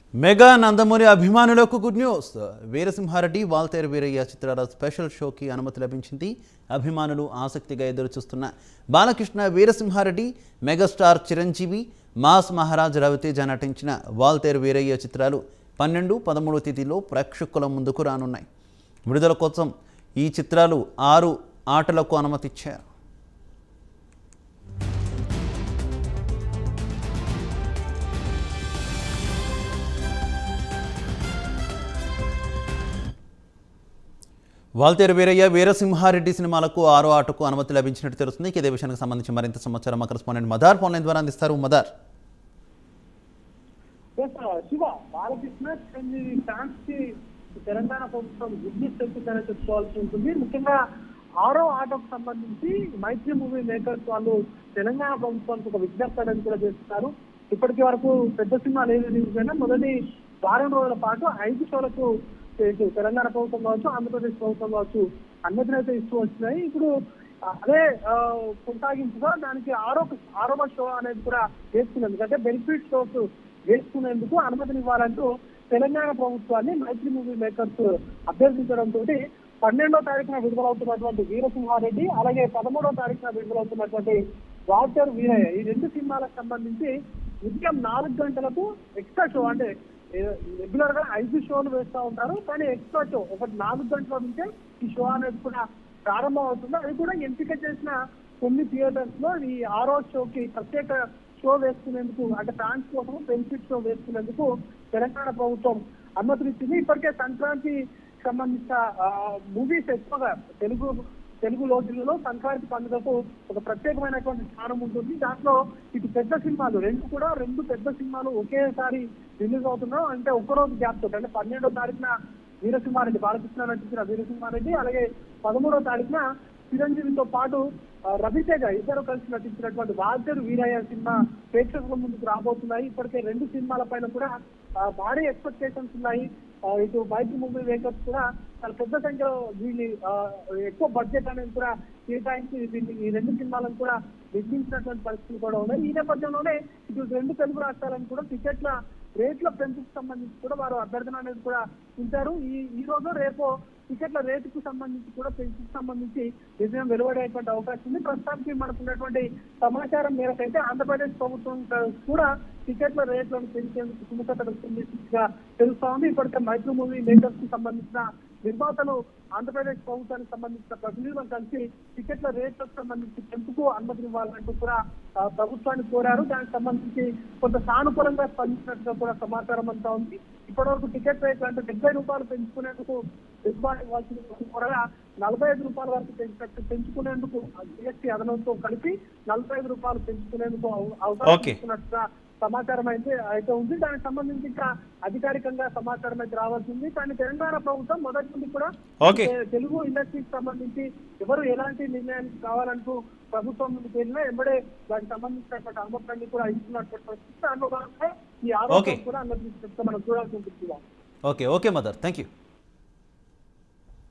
Mega Nandamuri అభిమానులకు good news Veerasimhareddy Waltair Veerayya చిత్రాల special షోకి అనుమతి లభించింది అభిమానులు ఆసక్తిగా ఎదురుచూస్తున్న బాలకృష్ణ వీరసింహారెడ్డి మెగాస్టార్ చిరంజీవి మాస్ మహారాజ్ రవితేజ నటించిన వాల్తేరు వీరయ్య చిత్రాలు పన్నెండు పదమూడవ తేదీలో ప్రేక్షకుల ముందుకు రానున్నాయి విడుదల కోసం ఈ చిత్రాలు ఆరు ఆటలకు అనుమతిచ్చారు వాల్తేరు వీరయ్య వీరసింహారెడ్డి సినిమాలకు ఆరో ఆటకు అనుమతి లభించినట్టు తెలుస్తుంది ఇదే విషయానికి సంబంధించి మరింత సమాచారం మా కరెస్పాండెంట్ మదార్ ఫోన్లైన్ ద్వారా అందిస్తారు మదార్ ఎస్, శివ బాలకృష్ణ చిరంజీవి ఫ్యాన్స్ కి తెలంగాణ ప్రభుత్వం గుడ్ న్యూస్ చెప్తుందని చెప్పుకోవాల్సి ఉంటుంది ముఖ్యంగా ఆరో ఆటకు సంబంధించి మైత్రి మూవీ మేకర్స్ వాళ్ళు తెలంగాణ ప్రభుత్వానికి ఒక విజ్ఞప్తి అనేది కూడా చేస్తున్నారు ఇప్పటికి వరకు పెద్ద సినిమాలు ఏది రిలీజ్ అయినా మొదటి వారం రోజుల పాటు ఐదు షోలకు ఇటు తెలంగాణ ప్రభుత్వం కావచ్చు ఆంధ్రప్రదేశ్ ప్రభుత్వం కావచ్చు అనుమతిని అయితే ఇస్తూ వచ్చినాయి ఇప్పుడు అదే ఆ, కొనసాగింపుగా దానికి ఆరో ఆరవ షో అనేది కూడా వేసుకున్నది ఎందుకంటే బెనిఫిట్ షోస్ వేసుకునేందుకు అనుమతిని ఇవ్వాలంటూ తెలంగాణ ప్రభుత్వాన్ని మైత్రి మూవీ మేకర్స్ అభ్యర్థించడంతో పన్నెండో తారీఖున విడుదలవుతున్నటువంటి వీరసింహారెడ్డి అలాగే పదమూడో తారీఖున విడుదలవుతున్నటువంటి వాల్టర్ వీరయ్య ఈ రెండు సినిమాలకు సంబంధించి ఉదయం నాలుగు గంటలకు ఎక్స్ట్రా షో అంటే రెగ్యులర్ గా ఐదు షోలు వేస్తూ ఉంటారు కానీ ఎక్స్ట్రా షో ఒకటి నాలుగు గంటల నుంచే ఈ షో అనేది కూడా ప్రారంభం అవుతుంది అది కూడా ఎంపిక చేసిన కొన్ని థియేటర్స్ లో ఈ ఆరో షోకి ప్రత్యేక షో వేసుకునేందుకు అంటే ఫ్యాన్స్ కోసం బెనిఫిట్ షో వేసుకునేందుకు తెలంగాణ ప్రభుత్వం అనుమతినిచ్చింది ఇప్పటికే సంక్రాంతి సంబంధించిన మూవీస్ ఎక్కువగా తెలుగు తెలుగు రోజులలో సంక్రాంతి పండుగకు ఒక ప్రత్యేకమైనటువంటి స్థానం ఉంటుంది దాంట్లో ఇటు పెద్ద సినిమాలు రెండు కూడా రెండు పెద్ద సినిమాలు ఒకేసారి రిలీజ్ అవుతున్నాం అంటే ఒక్కరోజు గ్యాప్ తోటి అంటే పన్నెండో తారీఖున వీరసింహారెడ్డి బాలకృష్ణ నటించిన వీరసింహారెడ్డి అలాగే పదమూడో తారీఖున చిరంజీవితో పాటు ఆ, రవితేజ ఇద్దరు కలిసి నటించినటువంటి వాల్తేరు వీరయ్య సినిమా ప్రేక్షకుల ముందుకు రాబోతున్నాయి ఇప్పటికే రెండు సినిమాల పైన కూడా ఆ, భారీ ఎక్స్పెక్టేషన్స్ ఉన్నాయి ఆ, ఇటు బైక్ మూవీ మేకర్స్ కూడా చాలా పెద్ద సంఖ్యలో దీన్ని ఆ, ఎక్కువ బడ్జెట్ అనేది కూడా కేటాయించి దీన్ని ఈ రెండు సినిమాలను కూడా నిర్మించినటువంటి పరిస్థితులు కూడా ఉన్నాయి ఈ నేపథ్యంలోనే ఇటు రెండు తెలుగు రాష్ట్రాలను కూడా టికెట్ల రేట్ల పెంపుకు సంబంధించి కూడా వారు అభ్యర్థన అనేది కూడా ఉంచారు ఈ ఈ రోజు రేపు టికెట్ల రేటుకు సంబంధించి కూడా పెంచుకు సంబంధించి నిర్ణయం వెలువడేటువంటి అవకాశం ఉంది ప్రస్తుతానికి మనకు ఉన్నటువంటి సమాచారం మేరకు అయితే ఆంధ్రప్రదేశ్ ప్రభుత్వం కూడా టికెట్ల రేట్లను పెంచేందుకు సుముఖత వ్యక్తం చేసినట్టుగా తెలుస్తా ఉంది ఇప్పటికే మైక్రో మూవీ మేకర్స్ కు సంబంధించిన నిర్మాతలు ఆంధ్రప్రదేశ్ ప్రభుత్వానికి సంబంధించిన ప్రతినిధులను కలిసి టికెట్ల రేట్లకు సంబంధించి పెంపుకు అనుమతి ఇవ్వాలంటూ కూడా ఆ, ప్రభుత్వాన్ని కోరారు దానికి సంబంధించి కొంత సానుకూలంగా స్పందించినట్టుగా కూడా సమాచారం అంతా ఉంది ఇప్పటివరకు టికెట్ రేట్లు అంటే డెబ్బై రూపాయలు పెంచుకునేందుకు దిగుబాటు ఇవ్వాల్సిన కోరగా నలభై ఐదు రూపాయల వరకు పెంచినట్టు పెంచుకునేందుకు జిఎస్టీ అదనంతో కలిపి నలభై ఐదు రూపాయలు పెంచుకునేందుకు అవ- అవకాశం Okay. ఇస్తున్నట్టుగా సమాచారం అయితే అయితే ఉంది దానికి సంబంధించి ఇంకా అధికారికంగా సమాచారం అయితే రావాల్సింది కానీ తెలంగాణ ప్రభుత్వం మొదటి నుండి కూడా Okay. తె- తెలుగు ఇండస్ట్రీకి సంబంధించి ఎవరు ఎలాంటి నిర్ణయానికి కావాలంటూ ప్రభుత్వం నుండి వెళ్ళినా ఎంబడే దానికి సంబంధించినటువంటి అనుమతులన్నీ కూడా ఇస్తున్నటువంటి పరిస్థితి దానిలో భాగంగా ఈ Okay. ఆరోపణ కూడా అనుమతించినట్టు మనం చూడాల్సి ఉంటుంది ఓకే ఓకే మదర్ థ్యాంక్ యూ